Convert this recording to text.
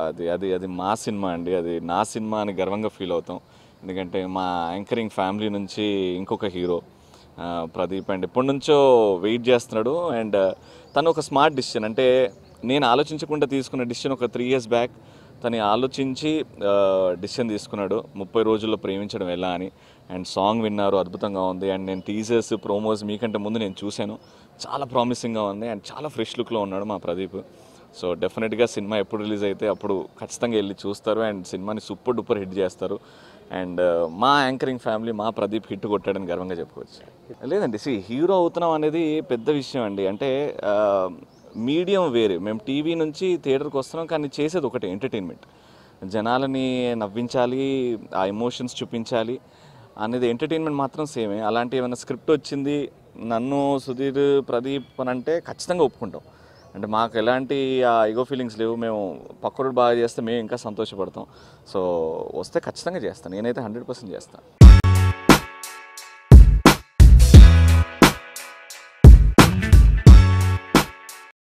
అది అది అది మా సినిమా అండి అది నా సినిమా అని గర్వంగా ఫీల్ అవుతాం ఎందుకంటే మా యాంకరింగ్ ఫ్యామిలీ నుంచి ఇంకొక హీరో ఆ, ప్రదీప్ అండ్ ఎప్పటి నుంచో వెయిట్ చేస్తున్నాడు అండ్ తను ఒక స్మార్ట్ డిసిషన్ అంటే నేను ఆలోచించకుండా తీసుకున్న డిసిషన్ ఒక త్రీ ఇయర్స్ బ్యాక్ తను ఆలోచించి డిసిషన్ తీసుకున్నాడు ముప్పై రోజుల్లో ప్రేమించడం ఎలా అని అండ్ సాంగ్ విన్నారు అద్భుతంగా ఉంది అండ్ నేను టీజర్స్ ప్రోమోస్ మీకంటే ముందు నేను చూశాను చాలా ప్రామిసింగ్గా ఉంది అండ్ చాలా ఫ్రెష్ లుక్లో ఉన్నాడు మా ప్రదీప్ సో డెఫినెట్గా సినిమా ఎప్పుడు రిలీజ్ అయితే అప్పుడు ఖచ్చితంగా వెళ్ళి చూస్తారు అండ్ సినిమాని సూపర్ డూపర్ హిట్ చేస్తారు అండ్ మా యాంకరింగ్ ఫ్యామిలీ మా ప్రదీప్ హిట్ కొట్టాడని గర్వంగా చెప్పుకోవచ్చు లేదండి సి హీరో అవుతున్నాం అనేది పెద్ద విషయం అండి అంటే మీడియం వేరే మేము టీవీ నుంచి థియేటర్కి వస్తున్నాం కానీ చేసేది ఒకటే ఎంటర్టైన్మెంట్ జనాలని నవ్వించాలి ఆ ఎమోషన్స్ చూపించాలి అనేది ఎంటర్టైన్మెంట్ మాత్రం సేమే అలాంటి ఏమైనా స్క్రిప్ట్ వచ్చింది నన్ను సుధీర్ ప్రదీప్ అని అంటే ఖచ్చితంగా ఒప్పుకుంటాం అంటే మాకు ఎలాంటి ఆ ఈగో ఫీలింగ్స్ లేవు మేము పక్కడు బాగా చేస్తే మేము ఇంకా సంతోషపడతాం సో వస్తే ఖచ్చితంగా చేస్తాను నేనైతే హండ్రెడ్ పర్సెంట్ చేస్తాను